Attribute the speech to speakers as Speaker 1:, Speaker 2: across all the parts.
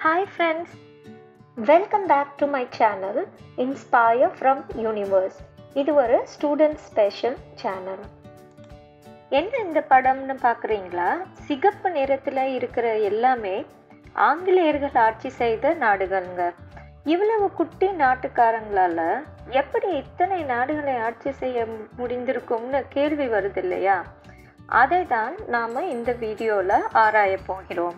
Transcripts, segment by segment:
Speaker 1: Hi friends, welcome back to my channel Inspire from Universe. இது ஒரு student special channel என்ன இந்த படம்னு பார்க்குறீங்களா சிகப்பு நிறத்தில் இருக்கிற எல்லாமே ஆங்கிலேயர்கள் ஆட்சி செய்த நாடுகள்ங்க இவ்வளவு குட்டி நாட்டுக்காரங்களால எப்படி இத்தனை நாடுகளை ஆட்சி செய்ய முடிந்திருக்கும்னு கேள்வி வருது இல்லையா அதை தான் நாம் இந்த வீடியோவில் ஆராய போகிறோம்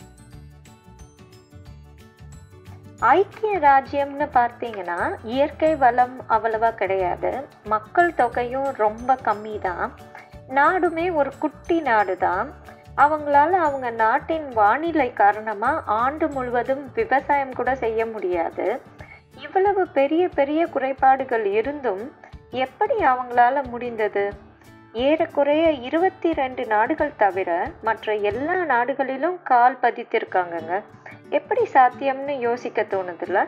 Speaker 1: ஐக்கிய ராஜ்யம்னு பார்த்தீங்கன்னா இயற்கை வளம் அவ்வளவா கிடையாது மக்கள் தொகையும் ரொம்ப கம்மி தான் நாடுமே ஒரு குட்டி நாடு தான் அவங்களால அவங்க நாட்டின் வானிலை காரணமாக ஆண்டு முழுவதும் விவசாயம் கூட செய்ய முடியாது இவ்வளவு பெரிய பெரிய குறைபாடுகள் இருந்தும் எப்படி அவங்களால முடிந்தது ஏறக்குறைய இருபத்தி ரெண்டு நாடுகள் தவிர மற்ற எல்லா நாடுகளிலும் கால் பதித்திருக்காங்கங்க எப்படி சாத்தியம்னு யோசிக்க தோணுதுல்ல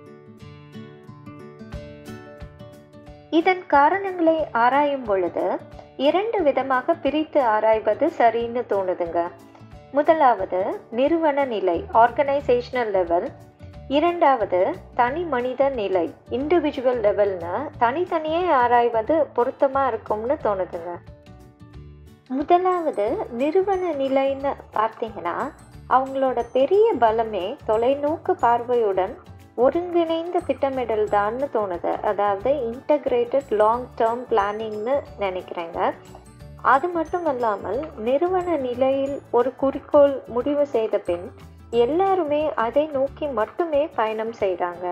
Speaker 1: இதன் காரணங்களை ஆராயும் பொழுது இரண்டு விதமாக பிரித்து ஆராய்வது சரின்னு தோணுதுங்க முதலாவது நிறுவன நிலை ஆர்கனைசேஷனல் லெவல் இரண்டாவது தனி மனித நிலை இண்டிவிஜுவல் லெவல்னு தனித்தனியே ஆராய்வது பொருத்தமாக இருக்கும்னு தோணுதுங்க முதலாவது நிறுவன நிலைன்னு பார்த்தீங்கன்னா அவங்களோட பெரிய பலமே தொலைநோக்கு பார்வையுடன் ஒருங்கிணைந்த திட்டமிடல் தான்னு தோணுது அதாவது இன்டகிரேட்டட் லாங் டேர்ம் பிளானிங்னு நினைக்கிறேங்க அது மட்டும் இல்லாமல் நிறுவன நிலையில் ஒரு குறிக்கோள் முடிவு செய்த பின் எல்லாருமே அதை நோக்கி மட்டுமே பயணம் செய்கிறாங்க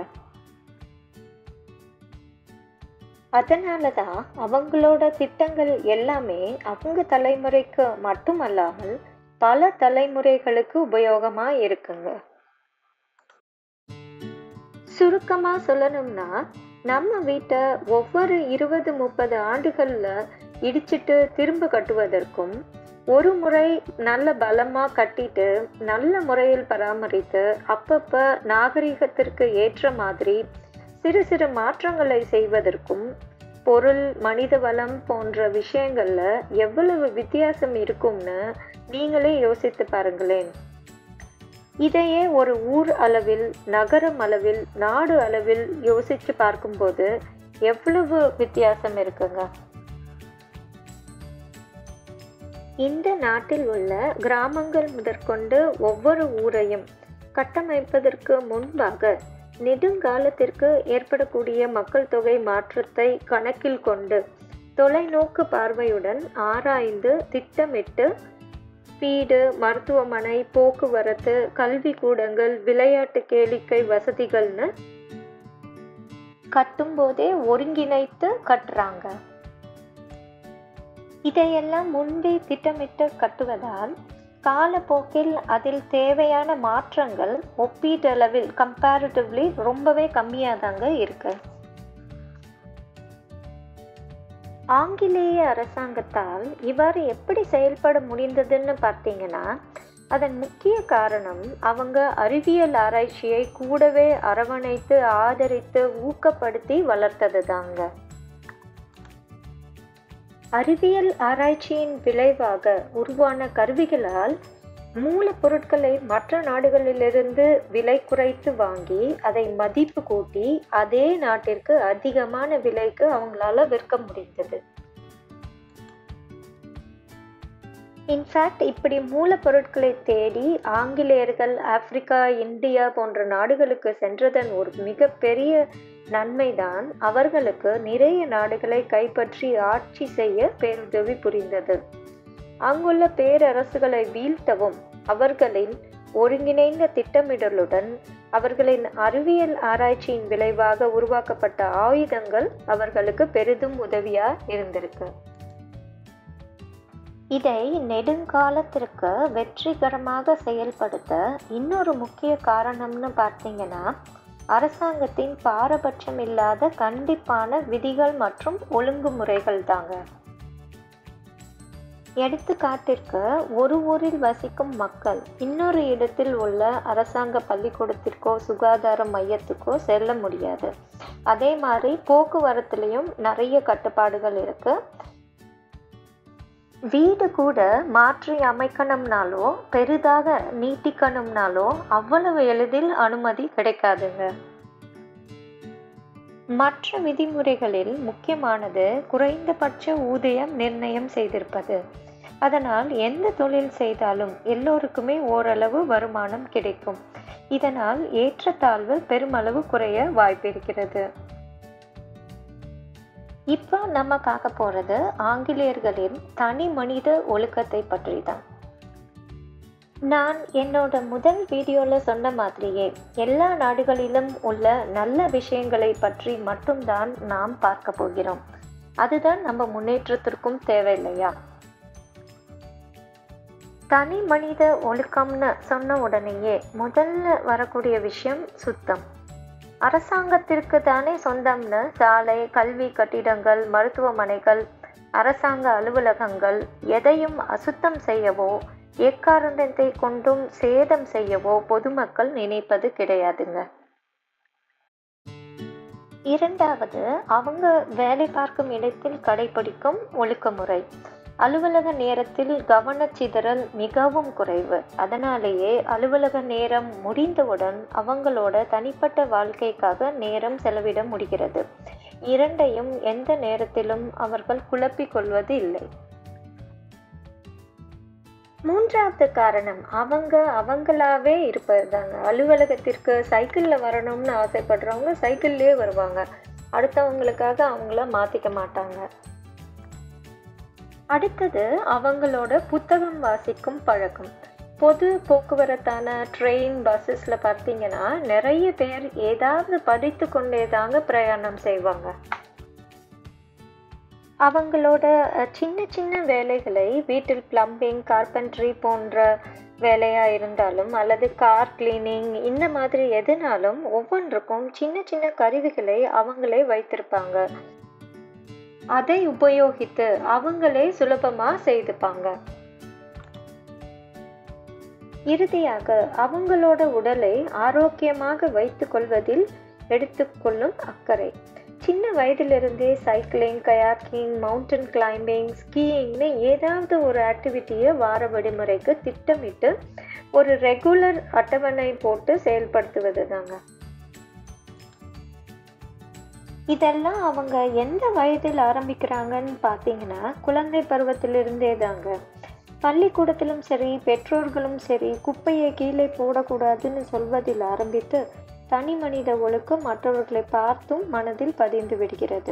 Speaker 1: அதனால தான் அவங்களோட திட்டங்கள் எல்லாமே அவங்க தலைமுறைக்கு மட்டுமல்லாமல் பல தலைமுறைகளுக்கு உபயோகமாக இருக்குங்க சுருக்கமாக சொல்லணும்னா நம்ம வீட்டை ஒவ்வொரு இருபது முப்பது ஆண்டுகளில் இடிச்சிட்டு திரும்ப கட்டுவதற்கும் ஒரு முறை நல்ல பலமாக கட்டிட்டு நல்ல முறையில் பராமரித்து அப்பப்போ நாகரிகத்திற்கு ஏற்ற மாதிரி சிறு சிறு மாற்றங்களை செய்வதற்கும் பொருள் மனித வளம் போன்ற விஷயங்கள்ல எவ்வளவு வித்தியாசம் இருக்கும்னு நீங்களே யோசித்து பாருங்களேன் இதையே ஒரு ஊர் அளவில் நகரம் அளவில் நாடு அளவில் யோசிச்சு பார்க்கும்போது எவ்வளவு வித்தியாசம் இருக்குங்க இந்த நாட்டில் உள்ள கிராமங்கள் முதற்கொண்டு ஒவ்வொரு ஊரையும் கட்டமைப்பதற்கு முன்பாக நெடுங்காலத்திற்கு ஏற்படக்கூடிய மக்கள் தொகை மாற்றத்தை கணக்கில் கொண்டு தொலைநோக்கு பார்வையுடன் ஆராய்ந்து திட்டமிட்டு வீடு மருத்துவமனை போக்குவரத்து கல்வி கூடங்கள் விளையாட்டு கேளிக்கை வசதிகள்னு கட்டும்போதே ஒருங்கிணைத்து கட்டுறாங்க இதையெல்லாம் முன்பே திட்டமிட்டு கட்டுவதால் காலப்போக்கில் அதில் தேவையான மாற்றங்கள் ஒப்பீட்டளவில் கம்பேரிட்டிவ்லி ரொம்பவே கம்மியாக தாங்க இருக்கு ஆங்கிலேய அரசாங்கத்தால் இவ்வாறு எப்படி செயல்பட முடிந்ததுன்னு பார்த்தீங்கன்னா அதன் முக்கிய காரணம் அவங்க அறிவியல் ஆராய்ச்சியை கூடவே அரவணைத்து ஆதரித்து ஊக்கப்படுத்தி வளர்த்தது தாங்க அறிவியல் ஆராய்ச்சியின் விளைவாக உருவான கருவிகளால் மூலப்பொருட்களை மற்ற நாடுகளிலிருந்து விலை குறைத்து வாங்கி அதை மதிப்பு கூட்டி அதே நாட்டிற்கு அதிகமான விலைக்கு அவங்களால விற்க முடிந்தது இன்ஃபேக்ட் இப்படி மூலப்பொருட்களை தேடி ஆங்கிலேயர்கள் ஆப்பிரிக்கா இந்தியா போன்ற நாடுகளுக்கு சென்றதன் ஒரு மிகப்பெரிய நன்மைதான் அவர்களுக்கு நிறைய நாடுகளை கைப்பற்றி ஆட்சி செய்ய பேருதவி புரிந்தது அங்குள்ள பேரரசுகளை வீழ்த்தவும் அவர்களின் ஒருங்கிணைந்த திட்டமிடலுடன் அவர்களின் அறிவியல் ஆராய்ச்சியின் விளைவாக உருவாக்கப்பட்ட ஆயுதங்கள் அவர்களுக்கு பெரிதும் உதவியா இருந்திருக்கு இதை நெடுங்காலத்திற்கு வெற்றிகரமாக செயல்படுத்த இன்னொரு முக்கிய காரணம்னு பார்த்தீங்கன்னா அரசாங்கத்தின் பாரபட்சம் இல்லாத கண்டிப்பான விதிகள் மற்றும் ஒழுங்குமுறைகள் தாங்க எடுத்துக்காட்டிற்கு ஒரு ஊரில் வசிக்கும் மக்கள் இன்னொரு இடத்தில் உள்ள அரசாங்க பள்ளிக்கூடத்திற்கோ சுகாதார மையத்துக்கோ செல்ல முடியாது அதே மாதிரி போக்குவரத்துலேயும் நிறைய கட்டுப்பாடுகள் இருக்கு வீடு கூட மாற்றி அமைக்கணும்னாலோ பெரிதாக நீட்டிக்கணும்னாலோ அவ்வளவு எளிதில் அனுமதி கிடைக்காதுங்க மற்ற விதிமுறைகளில் முக்கியமானது குறைந்தபட்ச ஊதியம் நிர்ணயம் செய்திருப்பது அதனால் எந்த தொழில் செய்தாலும் எல்லோருக்குமே ஓரளவு வருமானம் கிடைக்கும் இதனால் ஏற்றத்தாழ்வு பெருமளவு குறைய வாய்ப்பிருக்கிறது இப்போ நம்ம பார்க்க போறது ஆங்கிலேயர்களின் தனி மனித ஒழுக்கத்தை பற்றி தான் நான் என்னோட முதல் வீடியோவில் சொன்ன மாதிரியே எல்லா நாடுகளிலும் உள்ள நல்ல விஷயங்களை பற்றி மட்டும்தான் நாம் பார்க்க போகிறோம் அதுதான் நம்ம முன்னேற்றத்திற்கும் தேவையில்லையா தனி மனித ஒழுக்கம்னு சொன்ன உடனேயே முதல்ல வரக்கூடிய விஷயம் சுத்தம் அரசாங்கத்திற்கு தானே சொந்தம்னு சாலை கல்வி கட்டிடங்கள் மருத்துவமனைகள் அரசாங்க அலுவலகங்கள் எதையும் அசுத்தம் செய்யவோ எக்காரணத்தை கொண்டும் சேதம் செய்யவோ பொதுமக்கள் நினைப்பது கிடையாதுங்க இரண்டாவது அவங்க வேலை பார்க்கும் இடத்தில் கடைபிடிக்கும் ஒழுக்கமுறை அலுவலக நேரத்தில் கவனச்சிதறல் மிகவும் குறைவு அதனாலேயே அலுவலக நேரம் முடிந்தவுடன் அவங்களோட தனிப்பட்ட வாழ்க்கைக்காக நேரம் செலவிட முடிகிறது இரண்டையும் எந்த நேரத்திலும் அவர்கள் குழப்பிக் கொள்வது இல்லை மூன்றாவது காரணம் அவங்க அவங்களாவே இருப்பதுதாங்க அலுவலகத்திற்கு சைக்கிள்ல வரணும்னு ஆசைப்படுறவங்க சைக்கிள்லயே வருவாங்க அடுத்தவங்களுக்காக அவங்கள மாத்திக்க மாட்டாங்க அடுத்தது அவங்களோட புத்தகம் வாசிக்கும் பழக்கம் பொது போக்குவரத்தான ட்ரெயின் பஸ்ஸஸ்ல பார்த்தீங்கன்னா நிறைய பேர் ஏதாவது படித்து கொண்டே தாங்க பிரயாணம் செய்வாங்க அவங்களோட சின்ன சின்ன வேலைகளை வீட்டில் பிளம்பிங் கார்பென்ட்ரி போன்ற வேலையா இருந்தாலும் அல்லது கார் கிளீனிங் இந்த மாதிரி எதுனாலும் ஒவ்வொன்றுக்கும் சின்ன சின்ன கருவிகளை அவங்களே வைத்திருப்பாங்க அதை உபயோகித்து அவங்களே சுலபமா செய்துப்பாங்க இறுதியாக அவங்களோட உடலை ஆரோக்கியமாக வைத்துக் கொள்வதில் எடுத்துக்கொள்ளும் அக்கறை சின்ன வயதிலிருந்தே சைக்கிளிங் கயாக்கிங் மவுண்டன் கிளைம்பிங் ஸ்கீயிங்னு ஏதாவது ஒரு ஆக்டிவிட்டியை வார விடுமுறைக்கு திட்டமிட்டு ஒரு ரெகுலர் அட்டவணை போட்டு செயல்படுத்துவது தாங்க இதெல்லாம் அவங்க எந்த வயதில் ஆரம்பிக்கிறாங்கன்னு பார்த்தீங்கன்னா குழந்தை பருவத்திலிருந்தே தாங்க பள்ளிக்கூடத்திலும் சரி பெற்றோர்களும் சரி குப்பையை கீழே போடக்கூடாதுன்னு சொல்வதில் ஆரம்பித்து தனி மனித ஒழுக்கம் மற்றவர்களை பார்த்தும் மனதில் பதிந்து விடுகிறது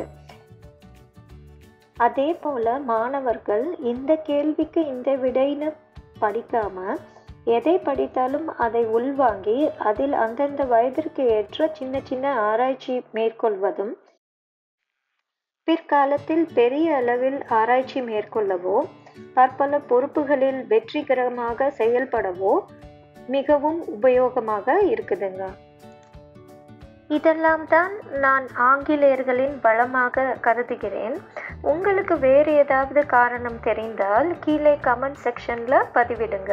Speaker 1: அதே போல மாணவர்கள் இந்த கேள்விக்கு இந்த விடைன்னு படிக்காம எதை படித்தாலும் அதை உள்வாங்கி அதில் அந்தந்த வயதிற்கு ஏற்ற சின்ன சின்ன ஆராய்ச்சி மேற்கொள்வதும் பிற்காலத்தில் பெரிய அளவில் ஆராய்ச்சி மேற்கொள்ளவோ பற்பல பொறுப்புகளில் வெற்றிகரமாக செயல்படவோ மிகவும் உபயோகமாக இருக்குதுங்க இதெல்லாம் தான் நான் ஆங்கிலேயர்களின் பலமாக கருதுகிறேன் உங்களுக்கு வேறு ஏதாவது காரணம் தெரிந்தால் கீழே கமெண்ட் செக்ஷன்ல பதிவிடுங்க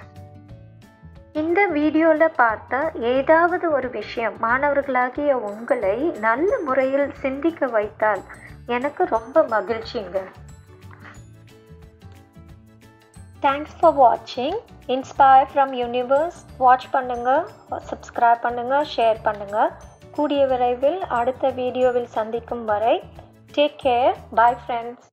Speaker 1: இந்த வீடியோவில் பார்த்த ஏதாவது ஒரு விஷயம் மாணவர்களாகிய உங்களை நல்ல முறையில் சிந்திக்க வைத்தால் எனக்கு ரொம்ப மகிழ்ச்சிங்க தேங்க்ஸ் ஃபார் வாட்சிங் இன்ஸ்பயர் ஃப்ரம் யூனிவர்ஸ் வாட்ச் பண்ணுங்க சப்ஸ்கிரைப் பண்ணுங்க ஷேர் பண்ணுங்க கூடிய விரைவில் அடுத்த வீடியோவில் சந்திக்கும் வரை டேக் கேர் பாய் ஃப்ரெண்ட்ஸ்